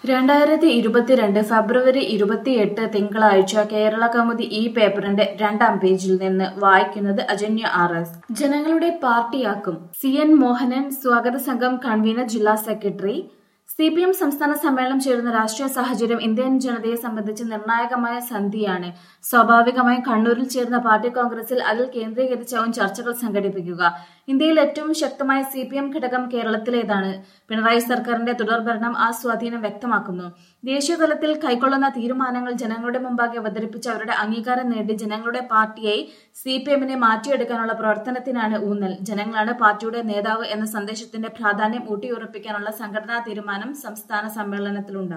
രണ്ടായിരത്തി ഇരുപത്തിരണ്ട് ഫെബ്രുവരി ഇരുപത്തിയെട്ട് തിങ്കളാഴ്ച കേരള കൗമുദി ഈ പേപ്പറിന്റെ രണ്ടാം പേജിൽ നിന്ന് വായിക്കുന്നത് അജന്യ ആർ എസ് ജനങ്ങളുടെ പാർട്ടിയാക്കും സി എൻ മോഹനൻ സ്വാഗത സംഘം കൺവീനർ ജില്ലാ സെക്രട്ടറി സി പി എം സംസ്ഥാന സമ്മേളനം ചേരുന്ന രാഷ്ട്രീയ സാഹചര്യം ഇന്ത്യൻ ജനതയെ സംബന്ധിച്ച് നിർണായകമായ സന്ധിയാണ് സ്വാഭാവികമായും കണ്ണൂരിൽ ചേരുന്ന പാർട്ടി കോൺഗ്രസിൽ അതിൽ കേന്ദ്രീകരിച്ചാവും ചർച്ചകൾ സംഘടിപ്പിക്കുക ഇന്ത്യയിൽ ഏറ്റവും ശക്തമായ സി പി എം ഘടകം കേരളത്തിലേതാണ് പിണറായി സർക്കാരിന്റെ തുടർഭരണം ആ സ്വാധീനം വ്യക്തമാക്കുന്നു ദേശീയ തലത്തിൽ കൈക്കൊള്ളുന്ന തീരുമാനങ്ങൾ ജനങ്ങളുടെ മുമ്പാകെ അവതരിപ്പിച്ച് അവരുടെ അംഗീകാരം നേടി ജനങ്ങളുടെ പാർട്ടിയായി സി പി എമ്മിനെ മാറ്റിയെടുക്കാനുള്ള പ്രവർത്തനത്തിനാണ് ഊന്നൽ ജനങ്ങളാണ് പാർട്ടിയുടെ നേതാവ് എന്ന സന്ദേശത്തിന്റെ പ്രാധാന്യം ഊട്ടിയുറപ്പിക്കാനുള്ള സംഘടനാ തീരുമാനം സംസ്ഥാന സമ്മേളനത്തിലുണ്ടാകും